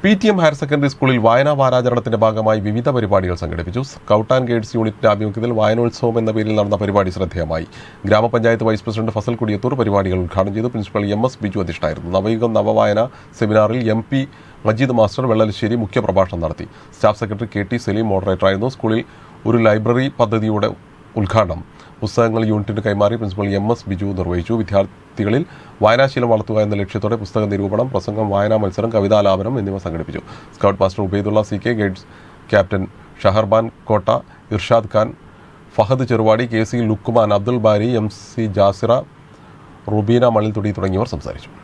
P T M higher secondary സ്കൂളിൽ വായനാ വാരാചരണത്തിന്റെ ഭാഗമായി വിവിധ പരിപാടികൾ സംഘടിപ്പിച്ചു സ്കൗട്ട് ആൻഡ് ഗൈഡ്സ് യൂണിറ്റിന്റെ ആഭിമുഖ്യത്തിൽ വായനോത്സവം എന്ന പേരിൽ നടന്ന പരിപാടി ശ്രദ്ധേയമായി ഗ്രാമപഞ്ചായത്ത് വൈസ് പ്രസിഡന്റ് ഫസൽ കുടിയത്തൂർ പരിപാടികൾ ഉദ്ഘാടനം ചെയ്തു പ്രിൻസിപ്പൽ എം എസ് ബിജു അധ്യക്ഷനായിരുന്നു നവയുഗം നവവായന സെമിനാറിൽ M P Majeed master Vellalassery മുഖ്യപ്രഭാഷണം നടത്തി staff secretary K T Saleem മോഡറേറ്ററായിരുന്നു സ്കൂളിൽ ഒരു ലൈബ്രറി പദ്ധതിയുടെ ഉദ്ഘാടനം പുസ്തകങ്ങൾ യൂണിറ്റിന് കൈമാറി പ്രിൻസിപ്പൽ എം എസ് ബിജു നിർവഹിച്ചു വിദ്യാർത്ഥികളിൽ വായനാശീലം വളർത്തുക എന്ന ലക്ഷ്യത്തോടെ പുസ്തക നിരൂപണം പ്രസംഗം വായനാ മത്സരം കവിതാലാപനം എന്നിവ സംഘടിപ്പിച്ചു scout master Ubaidulla C K guides captain Shaharban Kotta Irshad Khan Fahad Cheruvadi K C Lukman Abdul Bari M C Jasira Rubeena മണിൽത്തുടി തുടങ്ങിയവർ സംസാരിച്ചു